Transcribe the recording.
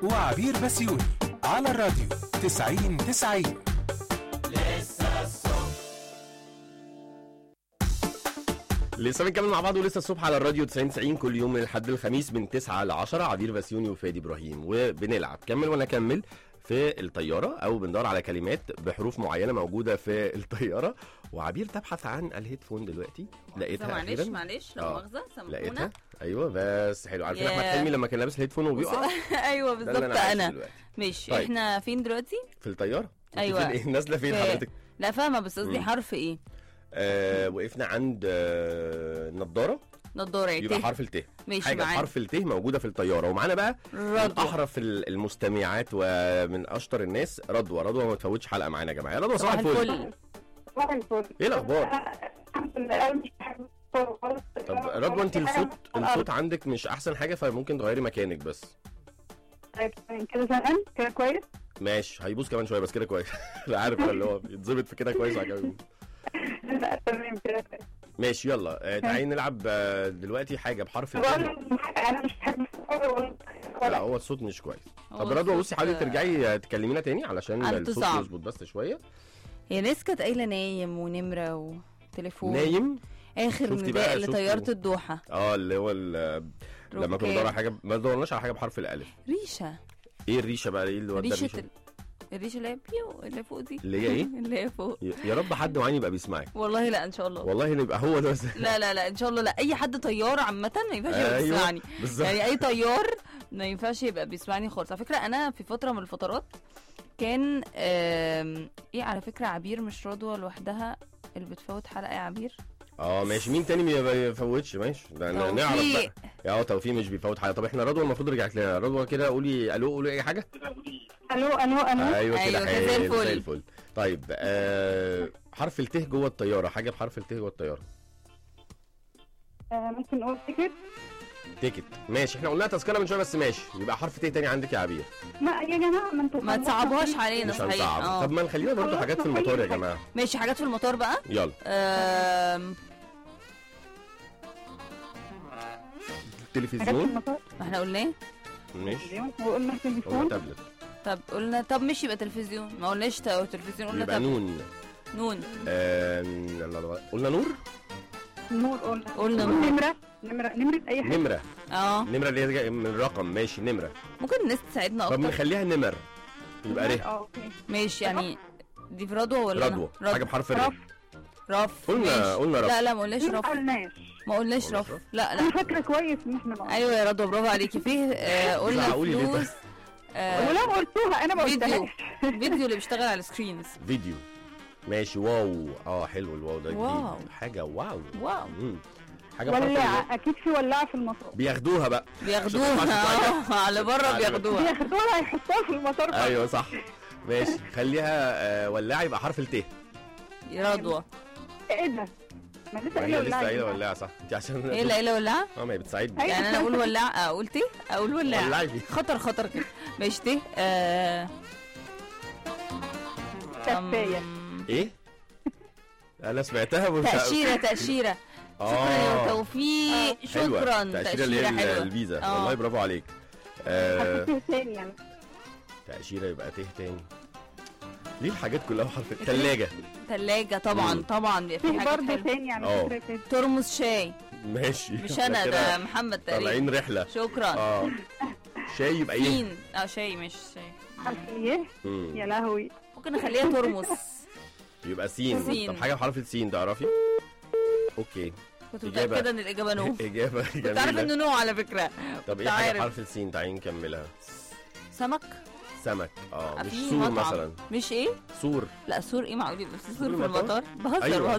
وعبير بسيوني على الراديو 90 90 لسه بنكمل مع بعض ولسه الصبح على الراديو 90 90 كل يوم من الحد الخميس من 9 ل 10 عبير بسيوني وفادي ابراهيم وبنلعب كمل وانا اكمل في الطياره او بندور على كلمات بحروف معينه موجوده في الطياره وعبير تبحث عن الهيدفون دلوقتي لقيتها معلش اخيرا معلش لا آه. مؤاخذه سامحونا لقيتها ايوه بس حلو عارفين ياه. احمد حلمي لما كان لابس الهيدفون وبيقع ايوه ده اللي بالظبط عايشه انا دلوقتي. ماشي طيب. احنا فين دلوقتي في الطياره أنت أيوة. فين ايه نازله فين في- حضرتك لا فاهمه بس قصدي مم. حرف ايه آه وقفنا عند آه نضاره نضاره يبقى ت حرف الت ماشي حاجه معانا بحرف الت موجوده في الطياره ومعانا بقى من رضوى احرف ال- المستمعات ومن اشطر الناس رضوى رضوى ما تفوتش حلقه معانا يا جماعه يا رضوى صباح صباح الفل الفل صباح الفل ايه الاخبار الحمد لله أنا مش بحب الصوت خالص. طب رضوى انت الصوت الصوت عندك مش احسن حاجه فممكن تغيري مكانك بس طيب تمام كده زمان كده كويس ماشي هيبوظ كمان شويه بس كده كويس لا عارف اللي هو يتظبط في كده كويس وبعد كده لا تمام كده كويس ماشي يلا آه، تعالي نلعب آه، دلوقتي حاجه بحرف الت بقول لك انا مش بحب الصوت ولا- لا ولا هو الصوت مش كويس هو طب رضوى الصوت، بصي حاولي آه، ترجعي آه، تكلمينا تاني علشان على الصوت تصعب. يظبط بس شويه هي ناس كانت قايله نايم ونمره وتليفون نايم اخر شفتي بقى، نداء شفتي. لطياره الدوحه اه اللي هو ال- لما كنا ركاب. بندور على حاجه ما دورناش على حاجه بحرف الالف ريشه ايه الريشه بقى ايه اللي ودى ريشه الريشه ال... الريشه اللي هي بيو اللي فوق دي اللي هي ايه؟ اللي هي فوق يا- يا رب حد معانا يبقى بيسمعك والله لا ان شاء الله والله نبقى هو ده بس لا لا لا ان شاء الله لا اي حد طيار عامه ما ينفعش يبقى أيوة، بيسمعني بالظبط يعني اي طيار ما ينفعش يبقى بيسمعني خالص على فكره انا في فتره من الفترات كان آم، ايه على فكره عبير مش رضوى لوحدها اللي بتفوت حلقه يا عبير اه ماشي مين تاني ما بيفوتش ماشي ده ن- نعرف توفيق. بقى يا اه توفيق مش بيفوت حاجه طب احنا رضوى المفروض رجعت لنا رضوى كده قولي الو قولي اي حاجه الو الو الو ايوه كده أيوة كده زي حلو، الفل. زي الفل طيب آه حرف الت جوه الطياره حاجه بحرف الت جوه الطياره آه، ممكن نقول تيكت تيكت ماشي احنا قلنا تذكره من شويه بس ماشي يبقى حرف ت تاني عندك يا عبير لا يا جماعه ما انتوا ما تصعبوهاش علينا مش صحيح هنصعب اه طب ما نخلينا برضو حاجات في الموتور يا جماعه ماشي حاجات في المطار بقى يلا آم، التلفزيون ما احنا قلناه ماشي وقلنا قلنا تليفون تابلت طب قلنا طب مش يبقى تلفزيون ما قلناش تا- تلفزيون قلنا يبقى طب نون نون آه لا، لا، لا. قلنا نور نور قلنا قلنا نور. نمره نمره نمره اي حاجه نمره اه نمره اللي هي جاية من الرقم ماشي نمره ممكن الناس تساعدنا طب اكتر نخليها نمر يبقى ره اه اوكي ماشي يعني دي في رضوى ولا أنا؟ رضوى رضوى. حاجه بحرف رف الر رف قلنا- ماشي. قلنا رف. لا لا ما قلناش ما رف قلناش ما قلناش قلناش رف رف. لا انا لا فاكره كويس ان احنا نقول ايوه يا رضوى برافو عليكي فيه آه قلنا زعقولي ليه فلوس آه ولو قلتوها انا ما فيديو قلتهاش فيديو اللي بيشتغل على السكرينز فيديو ماشي واو اه حلو الواو ده واو. جديد حاجه واو واو مم. حاجه بحرف الر ولاعه اكيد في ولاعه في المطار بياخدوها بقى بياخدوها عشان آه، على بره على بياخدوها بياخدوها يحطوها في المطار بقى. ايوه صح ماشي خليها آه ولاعه يبقى حرف الت يا رضوى ايه ده ما لسه ما هي قايله لسه ولاعه قايله ولاعه صح انت عشان ايه اللي قايله ولاعه اه ما هي بتساعدني أيوة. يعني انا اقول ولاعه اقول تي اقول ولاعه ولعي فيه. خطر خطر كده ماشي تي آه كفايه أم، ايه انا سمعتها ومش عارف- تأشيرة تأشيرة شكرا اه يا توفيق حلوة. شكرا تأشيرة اللي هي ال- حلوة الفيزا آه. والله برافو عليك آه حسيت تاني يعني تأشيرة يبقى ته تاني ليه الحاجات كلها بحرف الثلاجة تلاجة طبعا مم. طبعا بيبقى في في حاجات برضه حلوة تاني على اه. فكره تاني ترمس شاي ماشي مش إحنا انا كده ده محمد تقريبا طالعين رحلة شكرا اه شاي يبقى ايه سين اه شاي مش شاي حرف ايه مم. يا لهوي ممكن نخليها ترمس يبقى سين سين. طب حاجة بحرف السين تعرفي اوكي كنت إجابة. متأكدة ان الإجابة نو إجابة كنت عارف جميلة انه نو على فكرة طب كنت ايه حاجة عارف. بحرف السين تعالي نكملها سمك سمك اه مش في سور مطعم. مثلا مش ايه سور لا سور ايه معقول يبقى في سور في المطار؟ المطار بهزر أيوة. بهزر